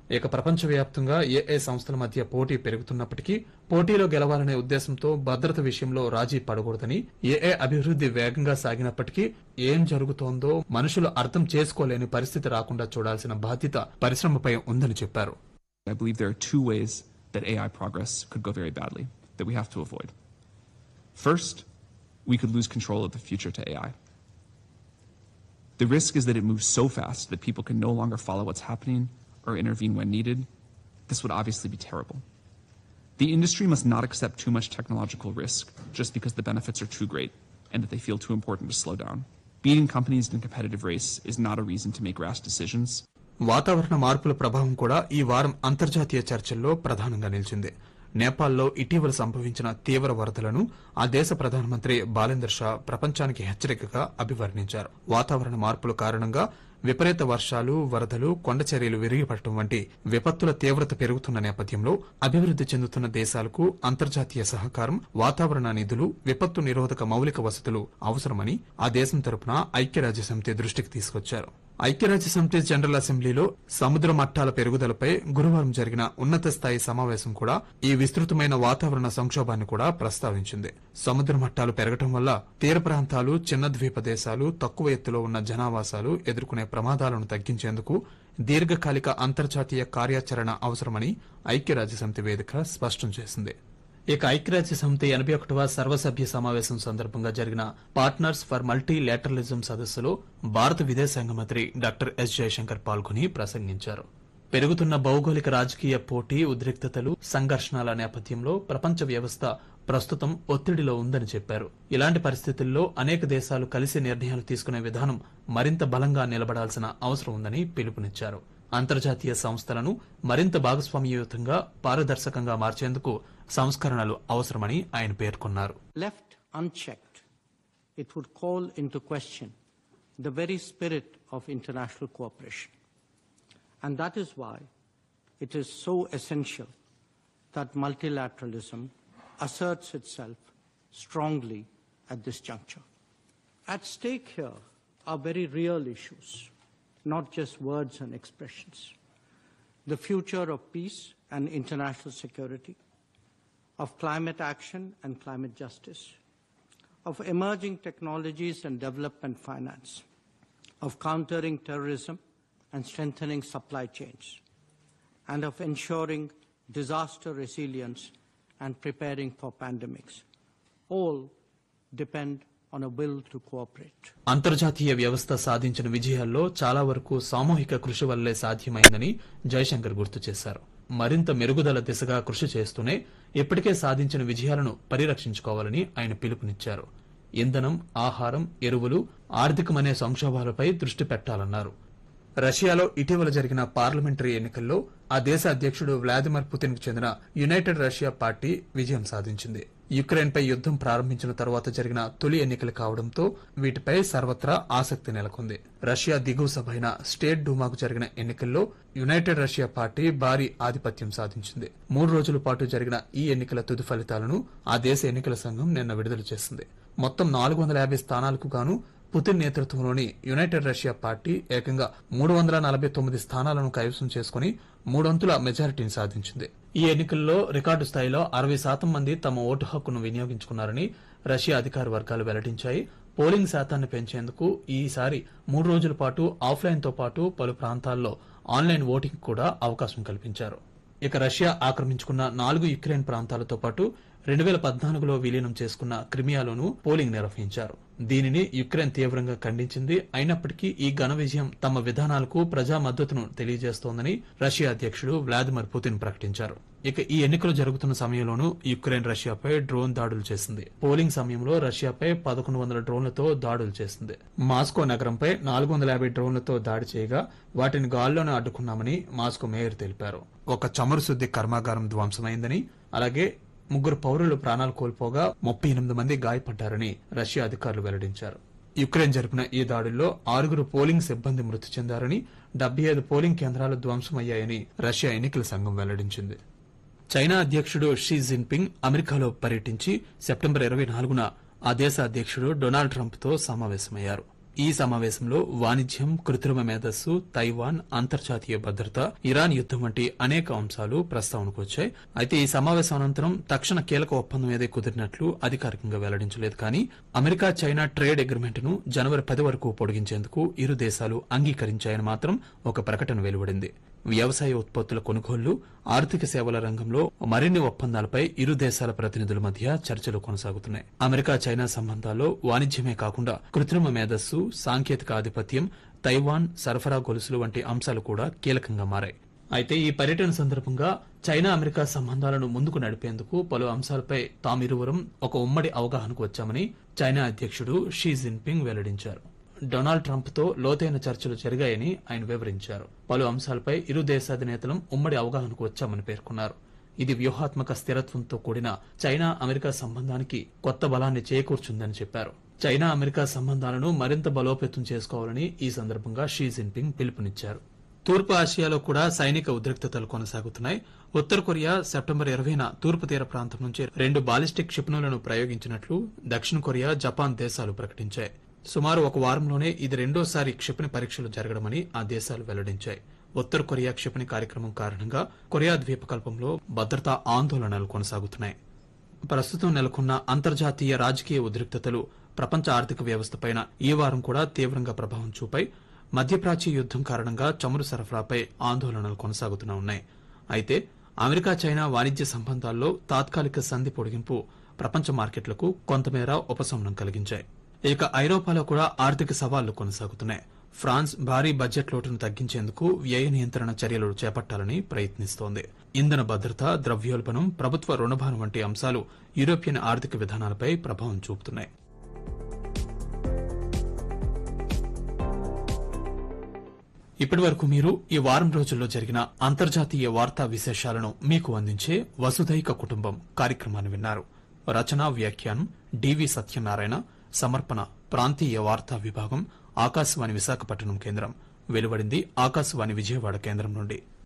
ఇక ప్రపంచవ్యాప్తంగా ఏఏ సంస్థల మధ్య పోటీ పెరుగుతున్నప్పటికీ పోటీలో గెలవాలనే ఉద్దేశంతో భద్రత విషయంలో రాజీ పడకూడదని ఏఏ అభివృద్ది వేగంగా సాగినప్పటికీ ఏం జరుగుతోందో మనుషులు అర్థం చేసుకోలేని పరిస్థితి రాకుండా చూడాల్సిన బాధ్యత పరిశ్రమపై ఉందని చెప్పారు I believe there are two ways that AI progress could go very badly that we have to avoid. First, we could lose control of the future to AI. The risk is that it moves so fast that people can no longer follow what's happening or intervene when needed. This would obviously be terrible. The industry must not accept too much technological risk just because the benefits are too great and that they feel too important to slow down. Beating companies in a competitive race is not a reason to make rash decisions. వాతావరణ మార్పుల ప్రభావం కూడా ఈ వారం అంతర్జాతీయ చర్చల్లో ప్రధానంగా నిలిచింది నేపాల్లో ఇటీవల సంభవించిన తీవ్ర వరదలను ఆ దేశ ప్రధానమంత్రి బాలేందర్ షా ప్రపంచానికి హెచ్చరికగా అభివర్ణించారు వాతావరణ మార్పుల కారణంగా విపరీత వర్షాలు వరదలు కొండ చర్యలు విరిగిపడటం వంటి విపత్తుల తీవ్రత పెరుగుతున్న నేపథ్యంలో అభివృద్ది చెందుతున్న దేశాలకు అంతర్జాతీయ సహకారం వాతావరణ నిధులు విపత్తు నిరోధక మౌలిక వసతులు అవసరమని ఆ దేశం తరపున ఐక్యరాజ్యసమితి దృష్టికి తీసుకొచ్చారు ఐక్యరాజ్య సమితి జనరల్ అసెంబ్లీలో సముద్ర మట్టాల పెరుగుదలపై గురువారం జరిగిన ఉన్నత స్థాయి సమావేశం కూడా ఈ విస్తృతమైన వాతావరణ సంక్షోభాన్ని కూడా ప్రస్తావించింది సముద్ర మట్టాలు పెరగటం వల్ల తీర ప్రాంతాలు చిన్న ద్వీప దేశాలు తక్కువ ఎత్తులో ఉన్న జనావాసాలు ఎదుర్కొనే ప్రమాదాలను తగ్గించేందుకు దీర్ఘకాలిక అంతర్జాతీయ కార్యాచరణ అవసరమని ఐక్యరాజ్య సమితి వేదిక స్పష్టం చేసింది ఇక ఐక్యరాజ్య సమితి ఎనభై ఒకటవ సర్వసభ్య సమావేశం సందర్భంగా జరిగిన పార్ట్నర్స్ ఫర్ మల్టీ లేటరలిజం సదస్సులో భారత విదేశాంగ మంత్రి డాక్టర్ ఎస్ జయశంకర్ పాల్గొని ప్రసంగించారు పెరుగుతున్న భౌగోళిక రాజకీయ పోటీ ఉద్రిక్తతలు సంఘర్షణల నేపథ్యంలో ప్రపంచ వ్యవస్థ ప్రస్తుతం ఒత్తిడిలో ఉందని చెప్పారు ఇలాంటి పరిస్థితుల్లో అనేక దేశాలు కలిసి నిర్ణయాలు తీసుకునే విధానం మరింత బలంగా నిలబడాల్సిన అవసరం ఉందని పిలుపునిచ్చారు అంతర్జాతీయ సంస్థలను మరింత భాగస్వామ్యయుతంగా పారదర్శకంగా మార్చేందుకు సంస్కరణలు అవసరమని ఆయన పేర్కొన్నారు Left unchecked, it would call into question the very spirit of international cooperation. And that is why it is so essential that multilateralism asserts itself strongly at this juncture. At stake here are very real issues, not just words and expressions. The future of peace and international security, of climate action and climate justice, of emerging technologies and development finance, of countering terrorism and strengthening supply chains, and of ensuring disaster resilience and preparing for pandemics. All depend on a will to cooperate. అంతర్జాతీయ వ్యవస్థ సాధించిన విజయాల్లో చాలా వరకు సామూహిక కృషి వల్లే సాధ్యమైందని జయశంకర్ గుర్తు చేశారు మరింత మెరుగుదల దిశగా కృషి చేస్తూనే ఇప్పటికే సాధించిన విజయాలను పరిరక్షించుకోవాలని ఆయన పిలుపునిచ్చారు ఇంధనం ఆహారం ఎరువులు ఆర్థికమనే సంక్షోభాలపై దృష్టి పెట్టాలన్నారు రష్యాలో ఇటీవల జరిగిన పార్లమెంటరీ ఎన్నికల్లో ఆ దేశ అధ్యక్షుడు వ్లాదిమిర్ పుతిన్ కు చెందిన యునైటెడ్ రష్యా పార్టీ విజయం సాధించింది యుక్రెయిన్ పై యుద్దం ప్రారంభించిన తర్వాత జరిగిన తొలి ఎన్నికలు కావడంతో వీటిపై సర్వత్రా ఆసక్తి నెలకొంది రష్యా దిగువ సభ అయిన స్టేట్ డూమాకు జరిగిన ఎన్నికల్లో యునైటెడ్ రష్యా పార్టీ భారీ ఆధిపత్యం సాధించింది మూడు రోజుల పాటు జరిగిన ఈ ఎన్నికల తుది ఫలితాలను ఆ దేశ ఎన్నికల సంఘం నిన్న విడుదల చేసింది మొత్తం నాలుగు వందల యాభై స్థానాలకు గాను పుతిన్ నేతృత్వంలోని యునైటెడ్ రష్యా పార్టీ ఏకంగా మూడు వందల నలభై తొమ్మిది స్థానాలను కైవసం చేసుకుని మూడొంతుల మెజారిటీని సాధించింది ఈ ఎన్నికల్లో రికార్డు స్థాయిలో అరవై శాతం మంది తమ ఓటు హక్కును వినియోగించుకున్నారని రష్యా అధికార వర్గాలు వెల్లడించాయి పోలింగ్ శాతాన్ని పెంచేందుకు ఈసారి మూడు రోజుల పాటు ఆఫ్లైన్ తో పాటు పలు ప్రాంతాల్లో ఆన్లైన్ ఓటింగ్ కూడా అవకాశం కల్పించారు ఇక రష్యా ఆక్రమించుకున్న నాలుగు యుక్రెయిన్ ప్రాంతాలతో పాటు రెండు వేల పద్నాలుగులో విలీనం చేసుకున్న క్రిమియాలోనూ పోలింగ్ నిర్వహించారు దీనిని యుక్రెయిన్ తీవ్రంగా ఖండించింది అయినప్పటికీ ఈ ఘన విజయం తమ విధానాలకు ప్రజా మద్దతును తెలియజేస్తోందని రష్యా అధ్యక్షుడు వ్లాదిమిర్ పుతిన్ ప్రకటించారు ఇక ఈ ఎన్నికలు జరుగుతున్న సమయంలోనూ యుక్రెయిన్ రష్యాపై డ్రోన్ దాడులు చేసింది పోలింగ్ సమయంలో రష్యాపై పదకొండు వందల డ్రోన్లతో దాడులు చేసింది మాస్కో నగరంపై నాలుగు వందల యాభై డ్రోన్లతో దాడి చేయగా వాటిని గాల్లోనే అడ్డుకున్నామని మాస్కో మేయర్ తెలిపారు ఒక చమురు శుద్ది కర్మాగారం ధ్వంసమైందని అలాగే ముగ్గురు పౌరులు ప్రాణాలు కోల్పోగా ముప్పై ఎనిమిది మంది గాయపడ్డారని రష్యా అధికారులు వెల్లడించారు యుక్రెయిన్ జరిపిన ఈ దాడుల్లో ఆరుగురు పోలింగ్ సిబ్బంది మృతి చెందారని డెబ్బై ఐదు పోలింగ్ కేంద్రాలు ధ్వంసమయ్యాయని రష్యా ఎన్నికల సంఘం వెల్లడించింది చైనా అధ్యక్షుడు షీ జిన్పింగ్ అమెరికాలో పర్యటించి సెప్టెంబర్ ఇరవై నాలుగున ఆ దేశ అధ్యక్షుడు డొనాల్డ్ ట్రంప్ తో సమావేశమయ్యారు ఈ సమావేశంలో వాణిజ్యం కృత్రిమ మేధస్సు తైవాన్ అంతర్జాతీయ భద్రత ఇరాన్ యుద్దం వంటి అనేక అంశాలు ప్రస్తావనకు వచ్చాయి అయితే ఈ సమావేశం అనంతరం తక్షణ కీలక ఒప్పందం ఏదే కుదిరినట్లు అధికారికంగా వెల్లడించలేదు కానీ అమెరికా చైనా ట్రేడ్ అగ్రిమెంట్ ను జనవరి పది వరకు పొడిగించేందుకు ఇరు దేశాలు అంగీకరించాయని మాత్రం ఒక ప్రకటన వెలువడింది వ్యవసాయ ఉత్పత్తుల కొనుగోళ్లు ఆర్థిక సేవల రంగంలో మరిన్ని ఒప్పందాలపై ఇరు దేశాల ప్రతినిధుల మధ్య చర్చలు కొనసాగుతున్నాయి అమెరికా చైనా సంబంధాల్లో వాణిజ్యమే కాకుండా కృత్రిమ మేధస్సు సాంకేతిక ఆధిపత్యం తైవాన్ సరఫరా గొలుసులు వంటి అంశాలు కూడా కీలకంగా మారాయి అయితే ఈ పర్యటన సందర్భంగా చైనా అమెరికా సంబంధాలను ముందుకు నడిపేందుకు పలు అంశాలపై తామిరువురం ఒక ఉమ్మడి అవగాహనకు వచ్చామని చైనా అధ్యక్షుడు షీ జిన్పింగ్ వెల్లడించారు డొనాల్డ్ ట్రంప్ తో లోతైన చర్చలు జరిగాయని ఆయన వివరించారు పలు అంశాలపై ఇరు దేశాధినేతలం ఉమ్మడి అవగాహనకు వచ్చామని పేర్కొన్నారు ఇది వ్యూహాత్మక స్థిరత్వంతో కూడిన చైనా అమెరికా సంబంధానికి కొత్త బలాన్ని చేకూర్చుందని చెప్పారు చైనా అమెరికా సంబంధాలను మరింత బలోపేతం చేసుకోవాలని ఈ సందర్భంగా షీ జిన్పింగ్ పిలుపునిచ్చారు తూర్పు ఆసియాలో కూడా సైనిక ఉద్రిక్తతలు కొనసాగుతున్నాయి ఉత్తర కొరియా సెప్టెంబర్ ఇరవైన తూర్పు తీర ప్రాంతం నుంచి రెండు బాలిస్టిక్ క్షిపణులను ప్రయోగించినట్లు దక్షిణ కొరియా జపాన్ దేశాలు ప్రకటించాయి సుమారు ఒక వారంలోనే ఇది రెండోసారి క్షిపణి పరీక్షలు జరగడమని ఆ దేశాలు వెల్లడించాయి ఉత్తర కొరియా క్షిపణి కార్యక్రమం కారణంగా కొరియా ద్వీపకల్పంలో భద్రతా ఆందోళనలు కొనసాగుతున్నాయి ప్రస్తుతం నెలకొన్న అంతర్జాతీయ రాజకీయ ఉద్రిక్తతలు ప్రపంచ ఆర్థిక వ్యవస్థపైన ఈ వారం కూడా తీవ్రంగా ప్రభావం చూపాయి మధ్యప్రాచ్య యుద్దం కారణంగా చమురు సరఫరాపై ఆందోళనలు కొనసాగుతూనే ఉన్నాయి అయితే అమెరికా చైనా వాణిజ్య సంబంధాల్లో తాత్కాలిక సంధి పొడిగింపు ప్రపంచ మార్కెట్లకు కొంతమేర ఉపశమనం కలిగించాయి ఇక ఐరోపాలో కూడా ఆర్థిక సవాళ్లు కొనసాగుతున్నాయి ఫ్రాన్స్ భారీ బడ్జెట్ లోటును తగ్గించేందుకు వ్యయ నియంత్రణ చర్యలు చేపట్టాలని ప్రయత్నిస్తోంది ఇంధన భద్రత ద్రవ్యోల్బణం ప్రభుత్వ రుణభారం వంటి అంశాలు యూరోపియన్ ఆర్థిక విధానాలపై ప్రభావం చూపుతున్నాయి ఇప్పటి వరకు మీరు ఈ వారం రోజుల్లో జరిగిన అంతర్జాతీయ వార్తా విశేషాలను మీకు అందించే వసుధైక కుటుంబం కార్యక్రమాన్ని విన్నారు రచనా వ్యాఖ్యానం డివి సత్యనారాయణ సమర్పణ ప్రాంతీయ వార్తా విభాగం ఆకాశవాణి విశాఖపట్నం కేంద్రం వెలువడింది ఆకాశవాణి విజయవాడ కేంద్రం నుండి